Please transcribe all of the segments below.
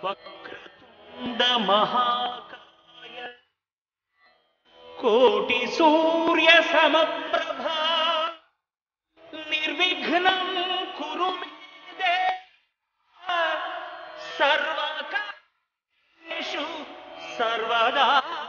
वक्रतुण्ड महाकाय कोटिसूर्यसमप्रभा निर्विघ्नं कुरु मे देव सर्वकार्येषु सर्वदा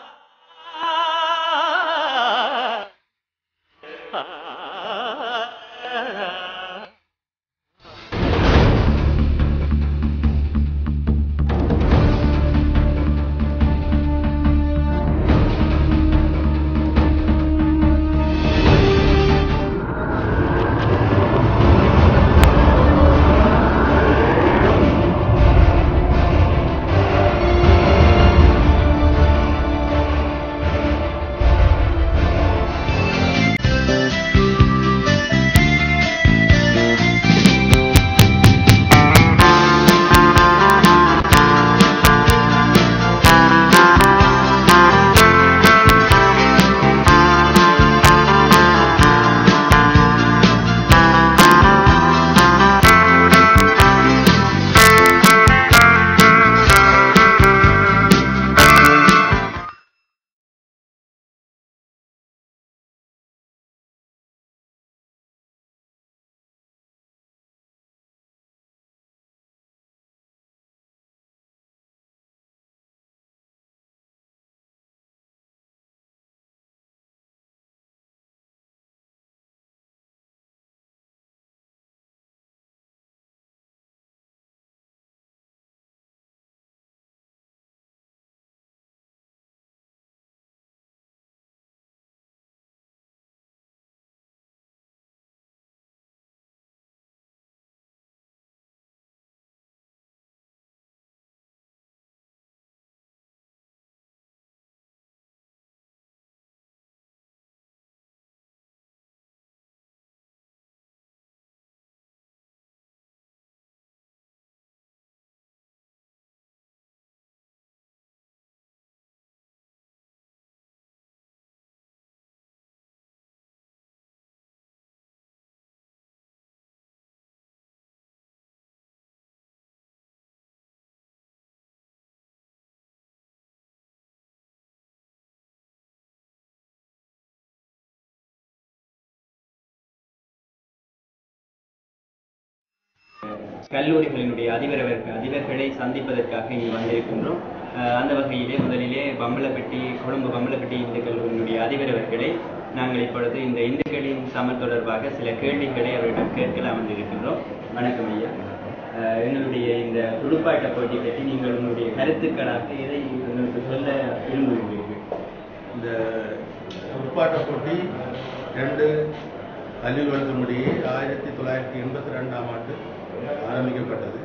கல்லூரிகளினுடைய அதிபரவர்கள் அதிபர்களை சந்திப்பதற்காக இங்கு வந்திருக்கின்றோம் அஹ் அந்த வகையிலே முதலிலே பம்பலப்பட்டி கொழும்பு பம்பலப்பட்டி இந்து கல்லூரியினுடைய அதிபர் அவர்களை நாங்கள் இப்பொழுது இந்த இந்துக்களின் சமர் தொடர்பாக சில கேள்விகளை அவரிடம் கேட்கலாம் வந்திருக்கின்றோம் வணக்கம் ஐயா அஹ் எங்களுடைய இந்த துடுப்பாட்ட போட்டி பற்றி நீங்கள் உங்களுடைய கருத்துக்களாக எதை எங்களுக்கு சொல்ல விரும்புகிறீர்கள் இந்த துடுப்பாட்ட போட்டி ரெண்டு கல்விகளுக்கு முடியே ஆயிரத்தி தொள்ளாயிரத்தி எண்பத்தி ரெண்டாம் ஆண்டு ஆரம்பிக்கப்பட்டது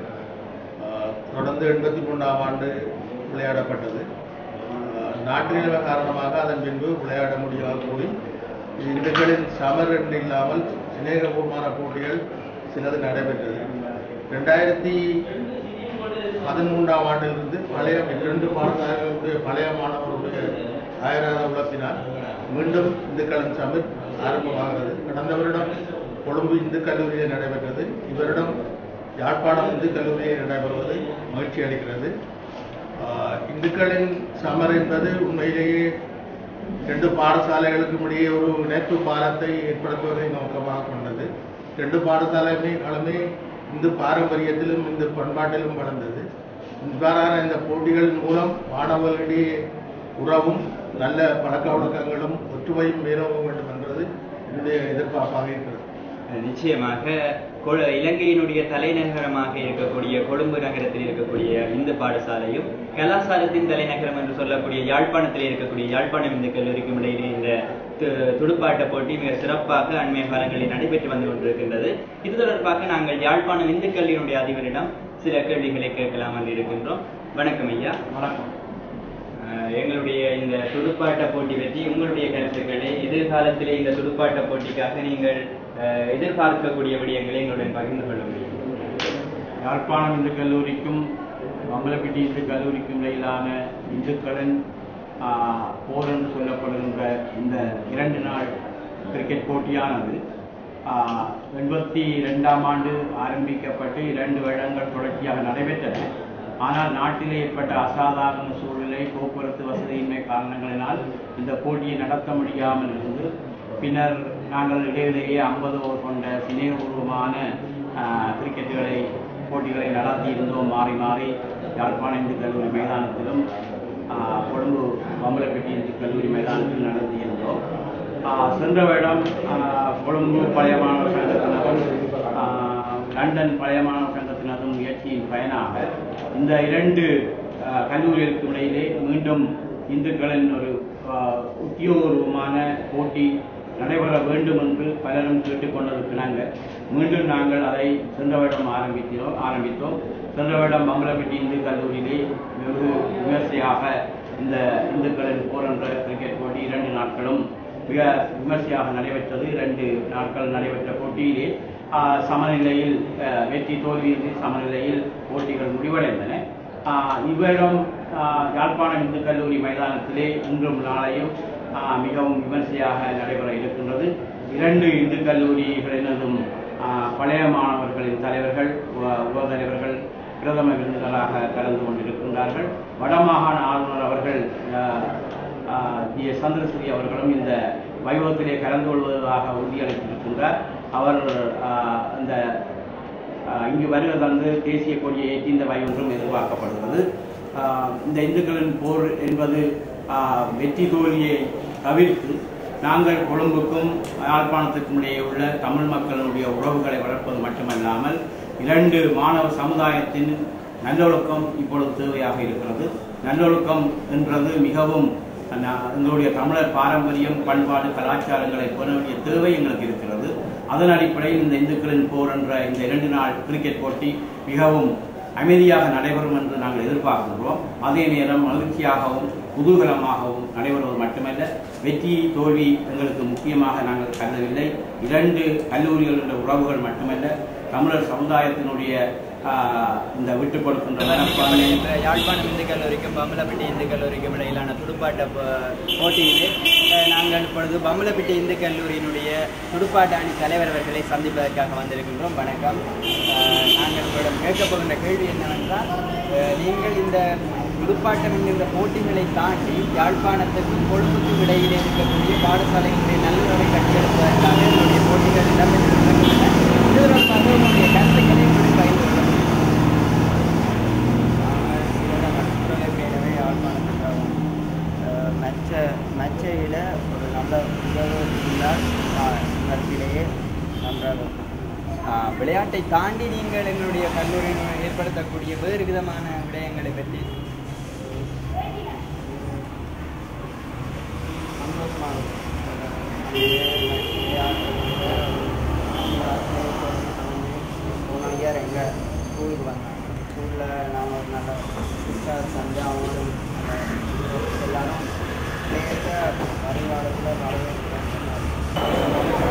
ஆஹ் தொடர்ந்து எண்பத்தி மூன்றாம் ஆண்டு விளையாடப்பட்டது ஆஹ் நாட்டியல் காரணமாக அதன் பின்பு விளையாட முடியாமல் கூடி இந்துக்களின் சமர் என்று இல்லாமல் சிநேகபூர்வமான போட்டிகள் சிலது நடைபெற்றது ரெண்டாயிரத்தி பதிமூன்றாம் ஆண்டிலிருந்து பழைய இரண்டு பாடசாலைகளுடைய பழைய மாணவர்களுடைய ஆயிராத உழைப்பினால் மீண்டும் இந்துக்களின் சமர் ஆரம்பமாகிறது கடந்த வருடம் கொழும்பு இந்து கல்லூரியில் நடைபெற்றது இவரிடம் யாழ்ப்பாணம் இந்து கல்லூரியில் நடைபெறுவது மகிழ்ச்சி அளிக்கிறது ஆஹ் இந்துக்களின் சமர் என்பது உண்மையிலேயே ரெண்டு பாடசாலைகளுக்கும் இடையே ஒரு இணைப்பு பாலத்தை ஏற்படுத்துவதை நோக்கமாக கொண்டது ரெண்டு பாடசாலையுமே களுமே இந்து பாரம்பரியத்திலும் இந்து பண்பாட்டிலும் வளர்ந்தது இவ்வாறான இந்த போட்டிகள் மூலம் மாணவர்களிடையே உறவும் நல்ல பழக்க வழக்கங்களும் ஒற்றுமையும் மேலோக வேண்டும் என்பது என்னுடைய எதிர்பார்ப்பாக இருக்கிறது நிச்சயமாக கொ- இலங்கையினுடைய தலைநகரமாக இருக்கக்கூடிய கொழும்பு நகரத்தில் இருக்கக்கூடிய இந்து பாடசாலையும் கலாசாரத்தின் தலைநகரம் என்று சொல்லக்கூடிய யாழ்ப்பாணத்தில் இருக்கக்கூடிய யாழ்ப்பாணம் இந்து கல்லூரிக்கும் இடையிலே இந்த து- துடுப்பாட்ட போட்டி மிக சிறப்பாக அண்மைய காலங்களில் நடைபெற்று வந்து கொண்டிருக்கின்றது இது தொடர்பாக நாங்கள் யாழ்ப்பாணம் இந்து கல்லூரியினுடைய அதிபரிடம் சில கேள்விகளை கேட்கலாம் என்று இருக்கின்றோம் வணக்கம் ஐயா வணக்கம் அஹ் எங்களுடைய இந்த துடுப்பாட்ட போட்டி பற்றி உங்களுடைய கருத்துக்களை எதிர்காலத்திலே இந்த துடுப்பாட்ட போட்டிக்காக நீங்கள் அஹ், எதிர்பார்க்கக்கூடிய விடயங்களை எங்களுடன் பகிர்ந்து கொள்ள முடியும் யாழ்ப்பாணம் இந்து கல்லூரிக்கும் மங்களப்பிட்டி இந்து கல்லூரிக்கும் இடையிலான இந்துக்களின் ஆஹ், போர் என்று சொல்லப்படுகின்ற இந்த இரண்டு நாள் கிரிக்கெட் போட்டியானது ஆஹ், எண்பத்தி ரெண்டாம் ஆண்டு ஆரம்பிக்கப்பட்டு இரண்டு வருடங்கள் தொடர்ச்சியாக நடைபெற்றன ஆனால் நாட்டிலே ஏற்பட்ட அசாதாரண சூழ்நிலை போக்குவரத்து வசதியின்மை காரணங்களினால் இந்த போட்டியை நடத்த முடியாமல் இருந்து பின்னர் நாங்கள் இடையிலேயே ஐம்பது ஓவர் கொண்ட சினேபூர்வமான ஆஹ், கிரிக்கெட்டுகளை போட்டிகளை நடத்தி இருந்தோம் மாறி மாறி யாழ்ப்பாண இந்து கல்லூரி மைதானத்திலும் ஆஹ், கொழும்பு பம்பலப்பட்டி இந்து கல்லூரி மைதானத்தில் நடத்தியிருந்தோம் ஆஹ், சென்ற வருடம் ஆஹ், கொழும்பு பழைய மாணவர் சங்கத்தினரும் ஆஹ், லண்டன் பழைய மாணவர் சங்கத்தினரும் முயற்சியின் பயனாக இந்த இரண்டு ஆஹ், கல்லூரிகளுக்கு இடையிலே மீண்டும் இந்துக்களின் ஒரு ஆஹ், உத்தியோகபூர்வமான போட்டி நடைபெற வேண்டும் என்று பலரும் கேட்டுக்கொண்டதற்கு நாங்கள் மீண்டும் நாங்கள் அதை சென்ற வருடம் ஆரம்பித்தோம் ஆரம்பித்தோம் சென்ற வருடம் மங்களப்பட்டி இந்து கல்லூரியிலே வெகு விமர்சையாக இந்த இந்துக்களின் போர் என்ற கிரிக்கெட் போட்டி இரண்டு நாட்களும் மிக விமர்சையாக நடைபெற்றது இரண்டு நாட்கள் நடைபெற்ற போட்டியிலே ஆஹ், சமநிலையில் ஆஹ், வெற்றி தோல்வியின்றி சமநிலையில் போட்டிகள் முடிவடைந்தன ஆஹ், இவ்விடம் ஆஹ், யாழ்ப்பாணம் இந்து கல்லூரி மைதானத்திலே இன்றும் நாளையும் ஆஹ், மிகவும் விமர்சையாக நடைபெற இருக்கின்றது இரண்டு இந்து கல்லூரிகளினதும் ஆஹ், பழைய மாணவர்களின் தலைவர்கள் உப- உபதலைவர்கள் பிரதம விருந்தினராக கலந்து கொண்டிருக்கின்றார்கள் வடமாகாண ஆளுநர் அவர்கள் ஆஹ், ஆஹ், டி எஸ் சந்திரசூரி அவர்களும் இந்த வைபவத்திலே கலந்து கொள்வதாக உறுதியளித்திருக்கின்றார் அவர் ஆஹ், இந்த ஆஹ், இங்கு வருகை தந்து தேசிய கொடியை ஏற்றி இந்த வைபவம் எதிர்பார்க்கப்படுகிறது ஆஹ், இந்த இந்துக்களின் போர் என்பது ஆஹ், வெற்றி தோல்வியை தவிர்த்து நாங்கள் கொழும்புக்கும் யாழ்ப்பாணத்துக்கும் இடையே உள்ள தமிழ் மக்களுடைய உறவுகளை வளர்ப்பது மட்டுமல்லாமல் இரண்டு மாணவ சமுதாயத்தின் நல்லொழுக்கம் இப்பொழுது தேவையாக இருக்கிறது நல்லொழுக்கம் என்றது மிகவும் நா- எங்களுடைய தமிழர் பாரம்பரியம் பண்பாடு கலாச்சாரங்களை பேண வேண்டிய தேவை எங்களுக்கு இருக்கிறது அதன் அடிப்படையில் இந்த இந்துக்களின் போர் என்ற இந்த இரண்டு நாள் கிரிக்கெட் போட்டி மிகவும் அமைதியாக நடைபெறும் என்று நாங்கள் எதிர்பார்க்கின்றோம் அதே நேரம் மகிழ்ச்சியாகவும் குதூகலமாகவும் நடைபெறுவது மட்டுமல்ல வெற்றி தோல்வி எங்களுக்கு முக்கியமாக நாங்கள் கருதவில்லை இரண்டு கல்லூரிகள் என்ற உறவுகள் மட்டுமல்ல தமிழர் சமுதாயத்தினுடைய ஆஹ், இந்த விட்டுக் கொடுக்கின்ற மனப்பான்மை இப்ப யாழ்ப்பாணம் இந்து கல்லூரிக்கும் பம்பலப்பட்டி இந்து கல்லூரிக்கும் இடையிலான துடுப்பாட்ட போ- போட்டியிலே அஹ், நாங்கள் இப்பொழுது பம்பலப்பட்டி இந்து கல்லூரியினுடைய துடுப்பாட்ட அணி தலைவர் அவர்களை சந்திப்பதற்காக வந்திருக்கின்றோம் வணக்கம் அஹ், நாங்கள் உங்களிடம் கேட்கப் போகின்ற கேள்வி என்னவென்றால் அஹ், நீங்கள் இந்த துடுப்பாட்டம் என்கின்ற போட்டிகளை தாண்டி யாழ்ப்பாணத்துக்கும் கொழும்புக்கும் இடையிலே இருக்கக்கூடிய பாடசாலைகளுடைய நல்லுறவை கட்டியெழுப்பதற்காக என்னுடைய போட்டிகள் இடம்பெற்றிருக்கின்றன இது தொடர்பாக உங்களுடைய கருத்துக்களை உங்களுடைய பகிர்ந்து கொள்ள முடியும் பேரவை யாழ்ப்பாணத்துக்காகவும் மச்ச மச்சையில் ஒரு நல்ல உறவு இருந்தால் கருத்திலேயே நன்றாக ஆஹ், விளையாட்டை தாண்டி நீங்கள் எங்களுடைய கல்லூரியில் ஏற்படுத்தக்கூடிய வேறு விதமான விடயங்களை பற்றி சந்தோஷமாக போன இயர் எங்கள் ஸ்கூலுக்கு வந்தாங்க ஸ்கூலில் நாங்கள் ஒரு நல்ல டீச்சர் தந்து அவங்களும் நல்ல எல்லாரும் பிளேயர்ஸை வருங்காலத்தில் வரவேற்கிறாங்க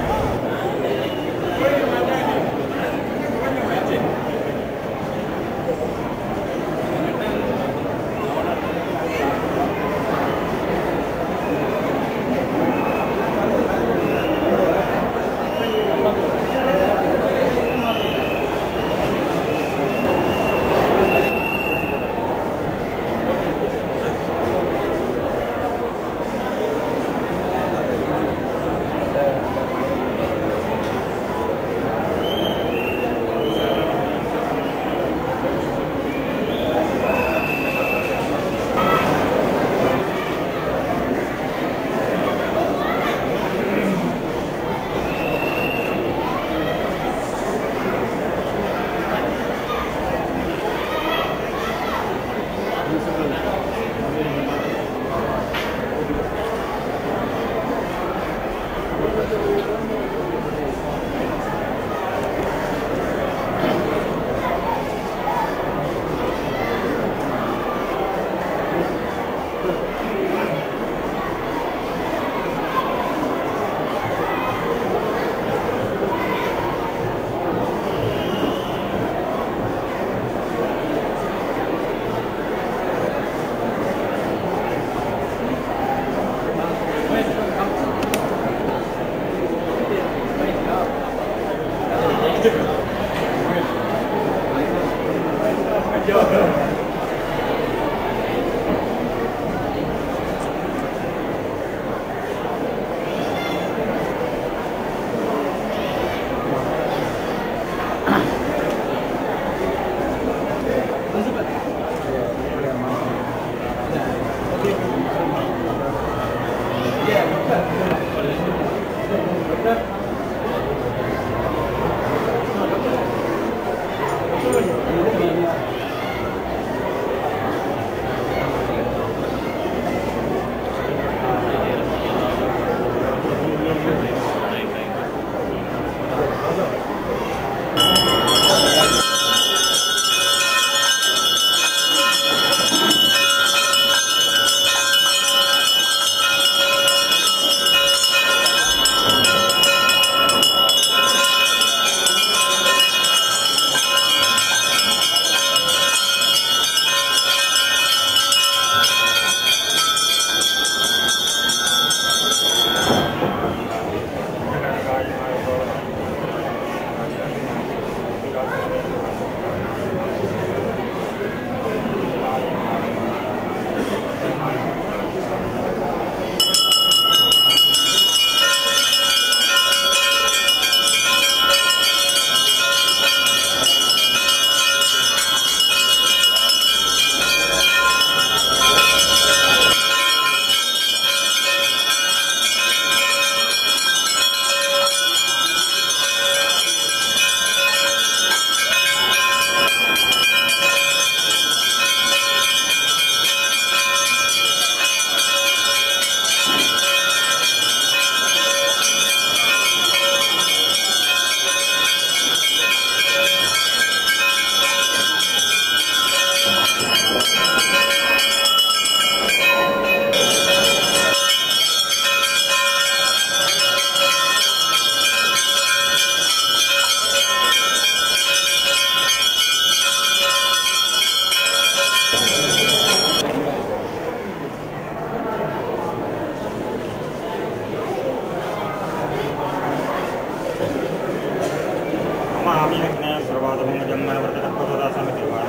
ಮಾವಿನಗ್ನೇ ಪ್ರವಾದಭೂಮ ಜನ್ಮನವರ್ತಕ ಪೂರ್ವದಾಸ ಮಿತ್ರವಾಣ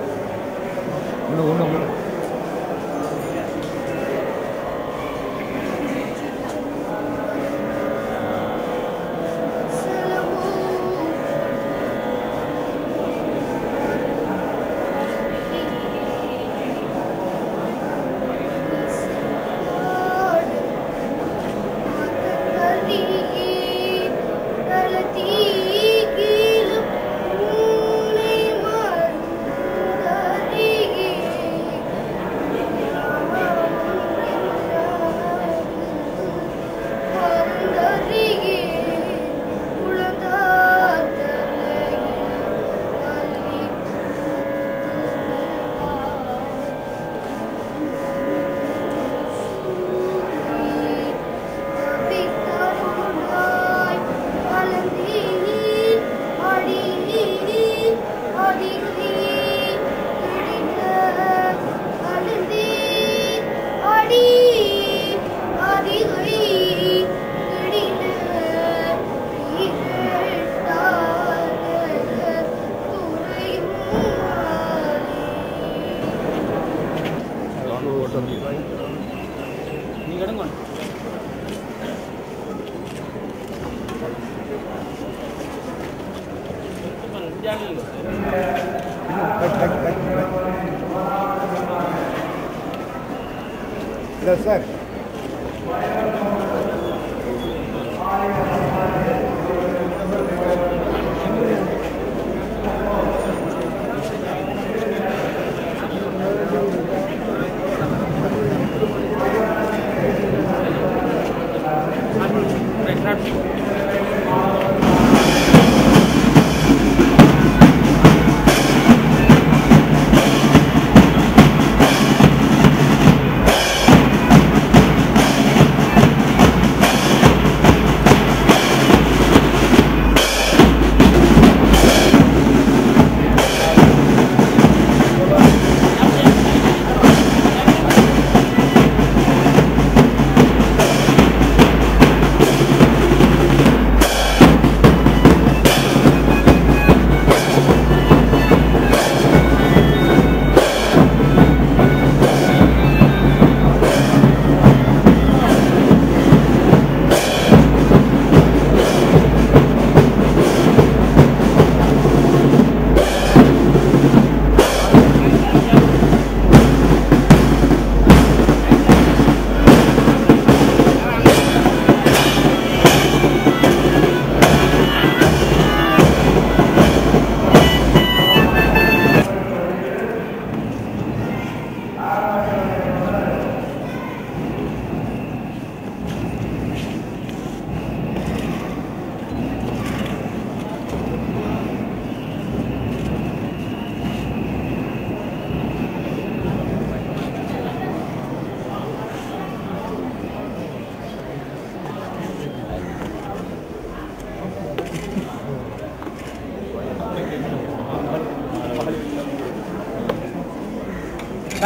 இல்லை sir Thank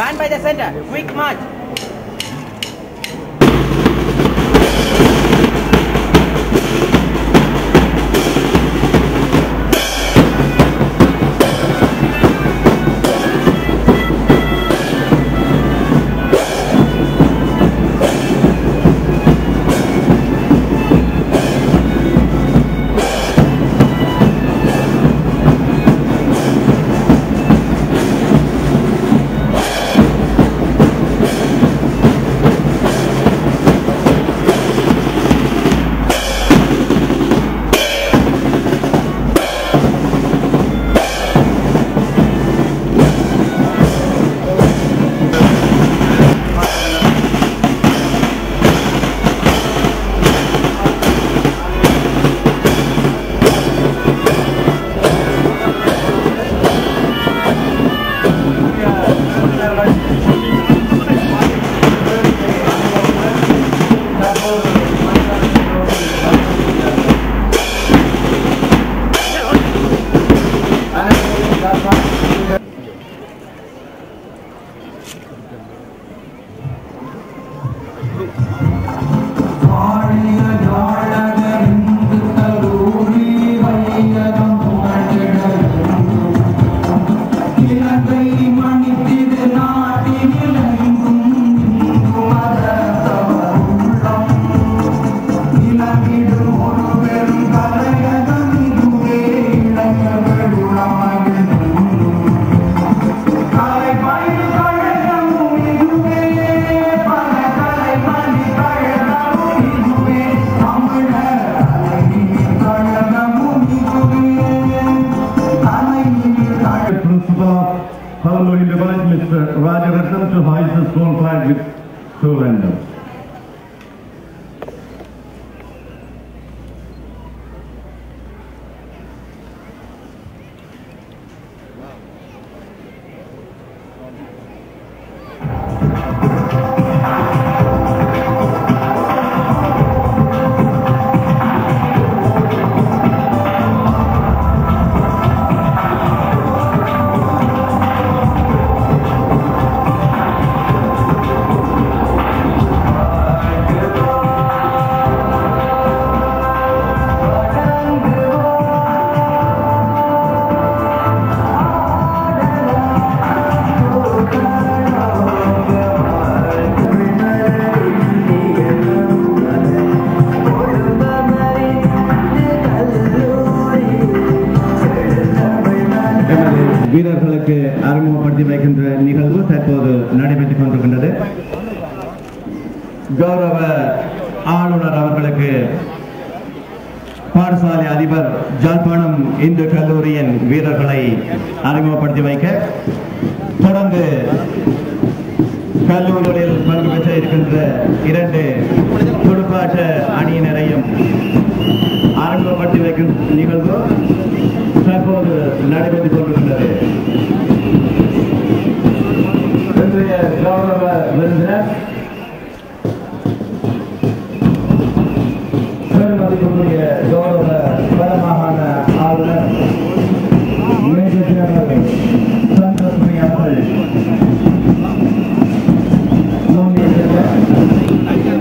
Stand by the center. Quick march. Principal of Hallelujah College, Mr. Rajaratnam, to hoist the small flag with two vendors. எமது வீரர்களுக்கு அறிமுகப்படுத்தி வைக்கின்ற நிகழ்வு தற்போது நடைபெற்றுக் கொண்டிருக்கின்றது கௌரவ ஆளுநர் அவர்களுக்கு பாடசாலை அதிபர் ஜாழ்ப்பாணம் இந்து கல்லூரியின் வீரர்களை அறிமுகப்படுத்தி வைக்க தொடர்ந்து கல்லூரிகளில் பங்கு பெற்ற இருக்கின்ற இரண்டு துடுப்பாட்ட அணியினரையும் அறிமுகப்படுத்தி வைக்கும் நிகழ்வு தற்போது நடைபெற்றுக் கொண்டிருக்கின்றது இன்றைய கௌரவ விருந்தினர் பெருமதிப்புக்குரிய கௌரவ வடமாகாண ஆளுநர் மேஜர் ஜெனரல் சந்திரசுமி அவர்கள் நோக்கியிருக்கிறார்.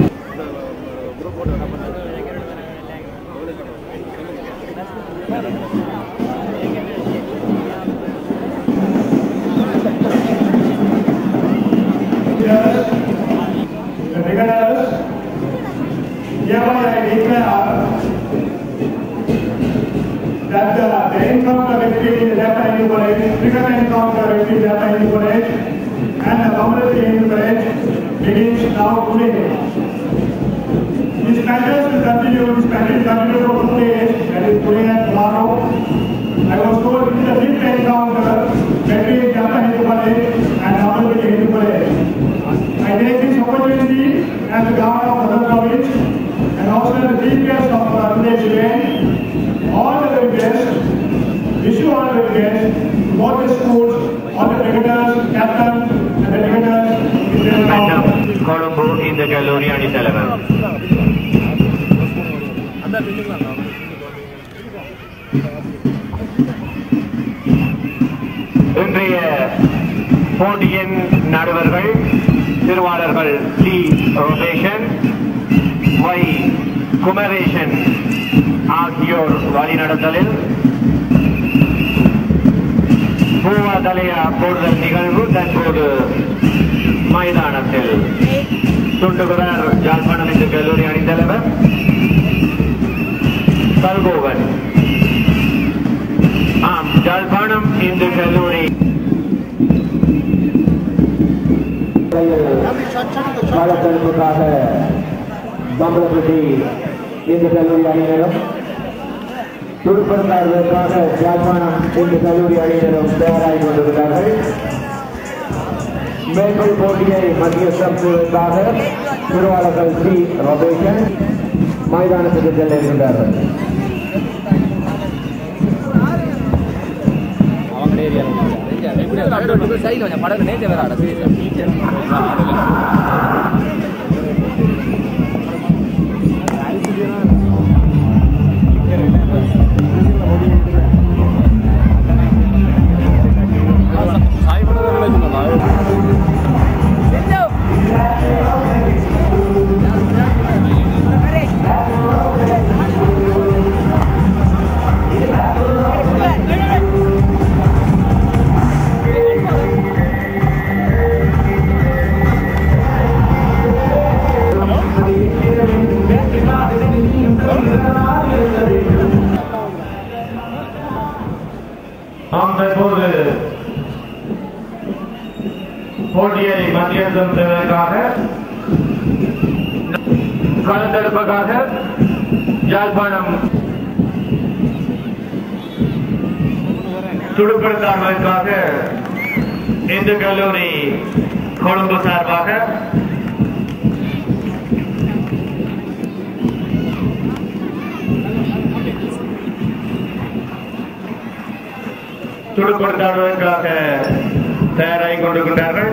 Regulars, hereby I declare that the, the encounter between left hand college, cricket encounter between left hand college and the Bangladesh Hindu college begins now today. These matches will continue, this match will continue for two days, that is today and tomorrow. I was told it is a big encounter between Japa Hindu college and Bangladesh Hindu college. I take this opportunity as the governor of Madhya province and also the chief guest of uh, today's event, all the very best, wish you all the very best, both the schools, all the cricketers, captains, and the cricketers in their town. Colombo இந்த கல்லூரி அணித்தலைவர் இன்றைய போட்டியின் நடுவர்கள் திருவாளர்கள் C Robeshan Y Kumaresan ஆகியோர் வழிநடத்தலில் பூவாதலைய போடுதல் நிகழ்வு தற்போது மைதானத்தில் துண்டுகிறார் யாழ்ப்பாணம் இந்து கல்லூரி அணித்தலைவர் சல்கோவன் ஆம் யாழ்ப்பாணம் இந்து கல்லூரி காலத்தடுப்புக்காக பம்பளப்பட்டி இந்த கல்லூரி அணியினரும் துடுப்படுத்தாடுவதற்காக ஜாழ்ப்பாணம் இந்த கல்லூரி அணியினரும் தயாராகி கொண்டிருக்கிறார்கள் மேற்கொள் போட்டியை மத்தியஸ்தம் செய்வதற்காக திருவாளர்கள் சி ரபேஷன் மைதானத்துக்கு செல்ல இருக்கின்றார்கள் ஆம் தற்போது போட்டியை மத்தியஸ்தம் செய்வதற்காக கலந்தெடுப்பதற்காக யாழ்ப்பாணம் துடுப்படுத்தாடுவதற்காக இந்து கல்லூரி கொழும்பு சார்பாக துடுப்படுத்தாடுவதற்காக தயாராகி கொண்டிருக்கின்றார்கள்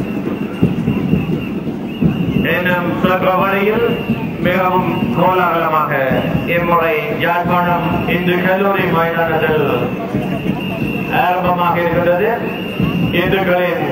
எனும் சொல்ற வழியில் மிகவும் கோலாகலமாக இம்முறை யாழ்ப்பாணம் இந்து கல்லூரி மைதானத்தில் ஆரம்பமாக இருக்கின்றது இந்துக்களின்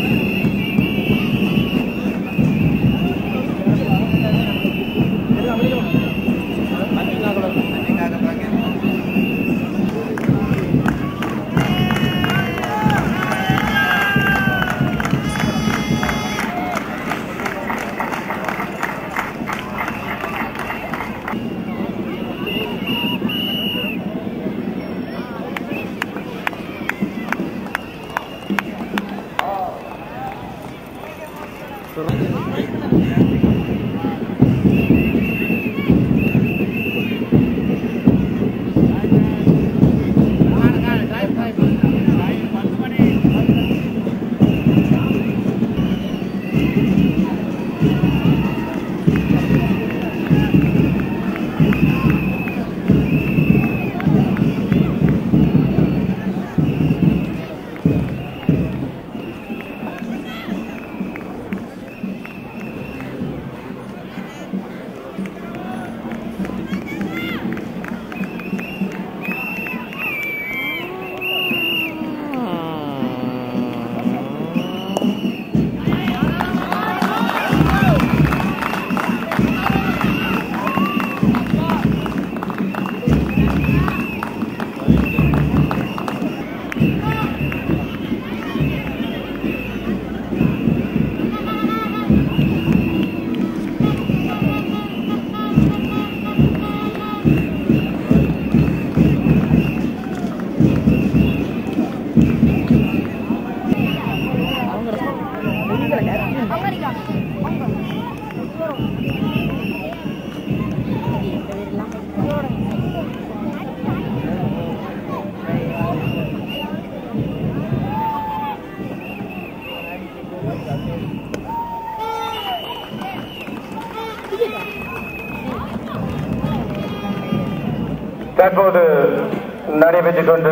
தற்போது நடைபெற்றுக் கொண்டு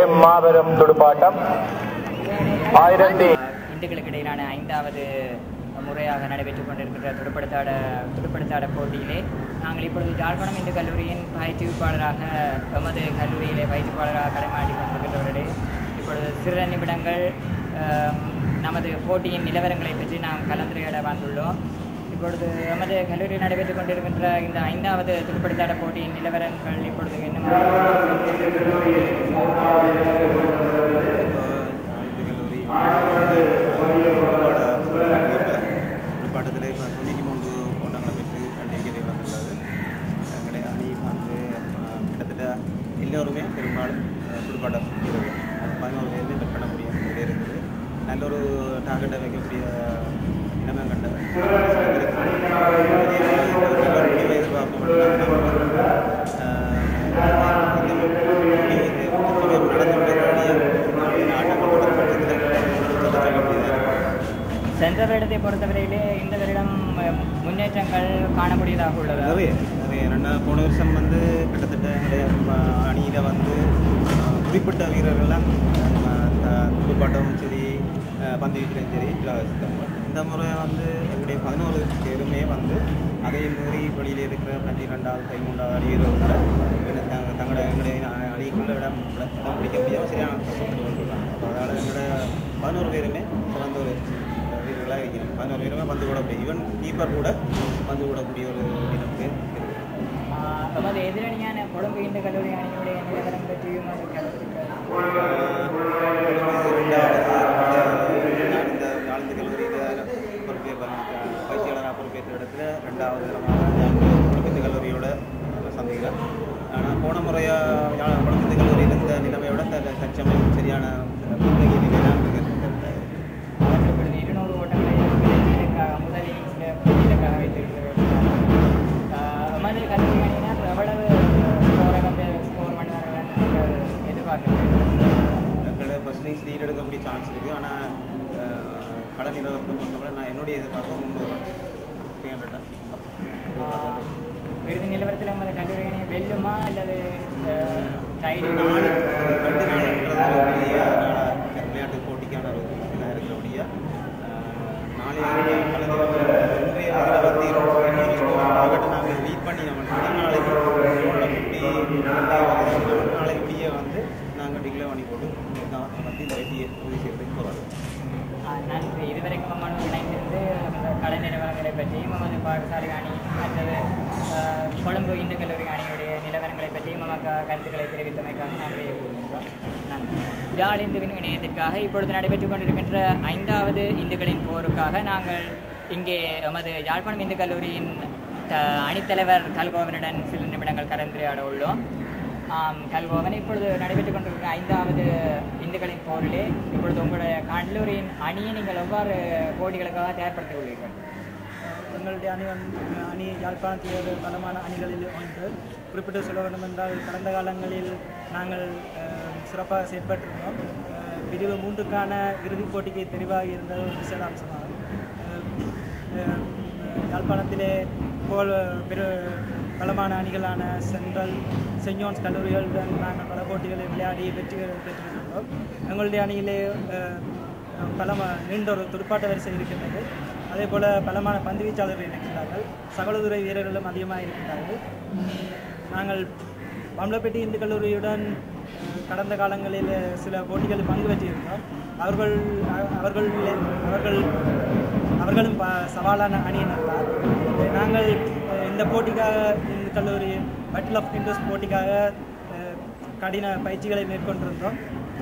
மாபெரும் துடுப்பாட்டம் ஆயிரத்தி இந்துக்களுக்கு இடையிலான ஐந்தாவது முறையாக நடைபெற்றுக் கொண்டிருக்கின்ற துடுப்படுத்தாட துடுப்படுத்தாட போட்டியிலே நாங்கள் இப்பொழுது ஜாழ்ப்பாணம் இந்து கல்லூரியின் பயிற்றுவிப்பாளராக எமது கல்லூரியிலே பயிற்றுவிப்பாளராக கடமாடி கொண்டிருக்கின்றவர்களே இப்பொழுது சிறு நிமிடங்கள் ஆம், நமது போட்டியின் நிலவரங்களை பற்றி நாம் கலந்துரையாட வந்துள்ளோம் இப்பொழுது எமது கல்லூரியில் நடைபெற்றுக் கொண்டிருக்கின்ற இந்த ஐந்தாவது துடுப்படுத்தாட போட்டியின் நிலவரங்கள் இப்பொழுது என்ன பாட்டத்தில் இப்போ தொண்ணூற்றி மூன்று ஓட்டங்களை பெற்று கண்டிப்பாக வந்துள்ளது எங்களுடைய அணி வந்து அஹ், கிட்டத்தட்ட எல்லோருமே பெரும்பாலும் அஹ், துடுப்பாட்டம் வீரர்கள் அது பதினோரு பேருமே பெட் பண்ண முடியும் இதில் இருக்குது நல்ல ஒரு டார்கெட்டை வைக்கக்கூடிய இனமே கண்ட சென்ற வருடத்தை பொறுத்தவரையிலே இந்த வருடம் அஹ், முன்னேற்றங்கள் காணக்கூடியதாக உள்ளது நிறைய நிறைய என்னென்னா போன வருஷம் வந்து கிட்டத்தட்ட எங்களுடைய அஹ், அணியில வந்து அஹ், குறிப்பிட்ட வீரர்கள்லாம் அஹ், த- துடுப்பாட்டமும் சரி அஹ், பந்து வீச்சிலும் சரி இல்லாத இந்த முறை வந்து எங்களுடைய பதினோரு பேருமே வந்து அதை மீறி வெளியில் இருக்கிற பன்னிரெண்டாவது பதிமூன்றாவது அணி வீரர்கள் கூட தங்க- தங்களோட எங்களுடைய அ- அணிக்குள்ள இடம் இடம் பிடிக்க முடியாமல் சரியான கஷ்டப்பட்டு கொண்டுள்ளாங்க அப்போ அதனால் எங்களுடைய பதினோரு பேருமே சிறந்த ஒரு வீரர்களாக இருக்கிறோம் பதினோரு பேருமே பந்து விடக்கூடிய ஈவன் கீப்பர் கூட பந்து விடக்கூடிய ஒரு இனத்துக்கு ஆஹ், எமது எதிரணியான கொழும்பு இந்து கல்லூரி அணியினுடைய நிலவரம் பற்றியும் அது கலந்திருக்கிறது ஆழ்ந்த கல்லூரியில் பொறுப்பேற்ப பயிற்சியாளராக பொறுப்பேற்ற இடத்துல ரெண்டாவது இடமாக குழந்தை கல்லூரியோட சந்திக்கிறேன் ஆனால் போன முறையாக குழந்தை கல்லூரியில் இருந்த நிலைமையோட த- தற்சமயம் சரியான பின்தங்கிய நிலையிലാണ് இருக்கிறது அவர்கள் இப்பொழுது இருநூறு ஓட்டங்களை வெற்றியிற்காக முதல் இன்னிங்ஸில் வெற்றியிற்காக வைத்திருக்கிறார்கள் ஆஹ், எமது கல்லூரி அணியினர் எவ்வளவு ஸ்கோரை கம்பேர் ஸ்கோர் பண்ணுவார்கள் என்று எதிர்பார்க்கிறீர்கள் எங்களோட ஃபர்ஸ்ட் இன்னிங்ஸ் லீட் எடுக்கக்கூடிய சான்ஸ் இருக்குது ஆனால் கடன் நிலவரத்தை பொறுத்தவரை நான் என்னுடைய எதிர்பார்ப்பு முந்நூறு த்ரீ ஹண்ட்ரட் இறுதி நிலவரத்தில் உமது கல்லூரி அணி வெல்லுமா அல்லது டைடு நாலு ரெண்டு நாளுன்றது ஒரு பெரிய நாளா விளையாட்டு போட்டிக்கான ஒரு இதாக இருக்கிறபடியா நாளைய கலந்து இன்றைய இதில் வந்து இன்னொரு ஸ்கோர் டார்கெட்டை நாங்கள் லீட் பண்ணி நம்ம நாளைக்கு ஃபிஃப்டி நாளைக்கு விடிய வந்து நாங்கள் டிக்ளேர் பண்ணி போட்டு தான் வந்து இந்த வெட்டியை உறுதி செய்யறதுக்கு போகிறாங்க ஆஹ் நன்றி இதுவரைக்கும் நம்மளோட இணைந்திருந்து இந்த கலை நிலவரங்களை பற்றியும் நமது பாடசாலை அணி அல்லது ஆஹ், கொழும்பு இந்து கல்லூரி அணியுடைய நிலவரங்களை பற்றியும் நமக்கு கருத்துக்களை தெரிவித்தமைக்காக நன்றி கூறுகின்றோம் நன்றி ஜால் இந்துவின் இணையத்திற்காக இப்பொழுது நடைபெற்றுக் கொண்டிருக்கின்ற ஐந்தாவது இந்துக்களின் போருக்காக நாங்கள் இங்கே எமது யாழ்ப்பாணம் இந்து கல்லூரியின் த- அணித்தலைவர் கல்கோவனுடன் சில நிமிடங்கள் கலந்துரையாட உள்ளோம் ஆம், கல்கோவன் இப்பொழுது நடைபெற்றுக் கொண்டிருக்கிற ஐந்தாவது இந்துக்களின் போரிலே இப்பொழுது உங்களுடைய கல்லூரியின் அணியை நீங்கள் எவ்வாறு போட்டிகளுக்காக தயார்படுத்திக் கொள்வீர்கள் எங்களுடைய அணி வந்து அணி யாழ்ப்பாணத்தில் ஒரு பலமான அணிகளில் ஒன்று குறிப்பிட்டு சொல்ல வேண்டும் என்றால் கடந்த காலங்களில் நாங்கள் அஹ், சிறப்பாக செயற்பட்டிருந்தோம் அஹ், பிரிவு மூன்றுக்கான இறுதிப் போட்டிக்கு தெரிவாகி இருந்த ஒரு விசேட அம்சமாகும் அஹ், அஹ், யாழ்ப்பாணத்திலே போல் பெரு பலமான அணிகளான சென்ட்ரல் சென்ட் ஜான்ஸ் கல்லூரிகளுடன் நாங்கள் பல போட்டிகளை விளையாடி வெற்றிகள் பெற்றிருக்கின்றோம் எங்களுடைய அணியிலே அஹ், பலம நீண்ட ஒரு துடுப்பாட்ட வரிசை இருக்கின்றது அதே போல் பலமான பந்து வீச்சாளர்கள் இருக்கின்றார்கள் சகலதுறை வீரர்களும் அதிகமாக இருக்கின்றார்கள் நாங்கள் பம்ளப்பட்டி இந்து கல்லூரியுடன் அஹ், கடந்த காலங்களில் சில போட்டிகளில் பங்கு பெற்றிருந்தோம் அவர்கள் அ- அவர்கள் அவர்கள் அவர்களும் ப- சவாலான அணியினர் தான் நாங்கள் அஹ், இந்த போட்டிக்காக இந்த கல்லூரி பட்டில் ஆஃப் இன்ட்ரெஸ்ட் போட்டிக்காக அஹ், கடின பயிற்சிகளை மேற்கொண்டிருந்தோம்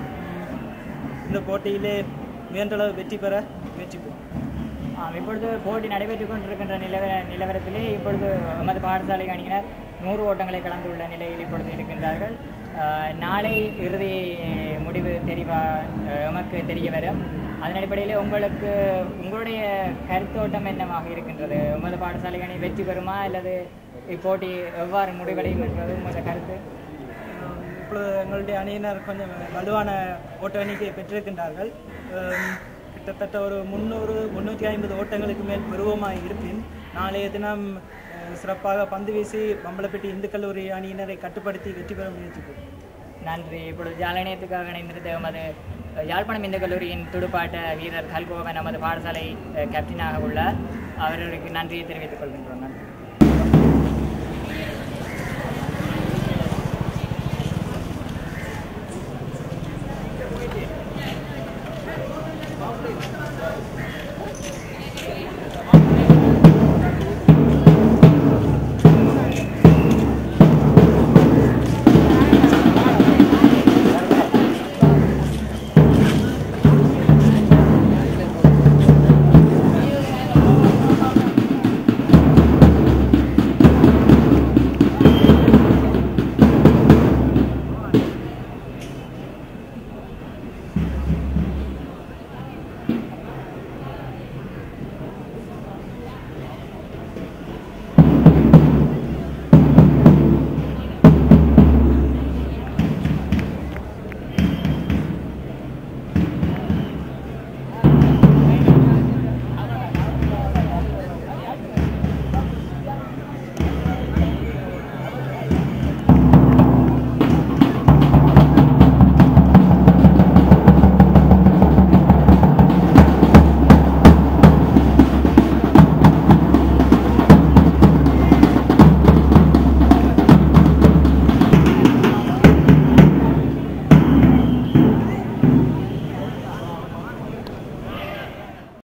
இந்த போட்டியிலே முயன்றளவு வெற்றி பெற முயற்சி பெறும் ஆம், இப்பொழுது போட்டி நடைபெற்றுக் கொண்டிருக்கின்ற நிலவர நிலவரத்திலே இப்பொழுது எமது பாடசாலை அணியினர் நூறு ஓட்டங்களை கலந்துள்ள நிலையில் இப்பொழுது இருக்கின்றார்கள் ஆஹ், நாளை இறுதி முடிவு தெரிவா அஹ், எமக்கு தெரிய வரும் அதன் அடிப்படையில் உங்களுக்கு உங்களுடைய கருத்தோட்டம் என்னவாக இருக்கின்றது உமது பாடசாலை அணி வெற்றி பெறுமா அல்லது இப்போட்டி எவ்வாறு முடிவடையும் என்பது உங்களது கருத்து இப்பொழுது எங்களுடைய அணியினர் கொஞ்சம் வலுவான ஓட்ட எண்ணிக்கை பெற்றிருக்கின்றார்கள் அஹ் கிட்டத்தட்ட ஒரு முந்நூறு முந்நூற்றி ஐம்பது ஓட்டங்களுக்கு மேல் பெறுவோமாக இருப்பின் நாளைய தினம் அஹ், சிறப்பாக பந்து வீசி பம்பலப்பட்டி இந்து கல்லூரி அணியினரை கட்டுப்படுத்தி வெற்றி பெற முயற்சிப்போம் நன்றி இப்பொழுது ஜாலனியத்துக்காக இணைந்திருந்த எமது யாழ்ப்பாணம் இந்து கல்லூரியின் துடுப்பாட்ட வீரர் கல்கோவன் நமது பாடசாலை அஹ், கேப்டனாக உள்ளார் அவருக்கு நன்றியை தெரிவித்துக் கொள்கின்றோம் நன்றி Thank you.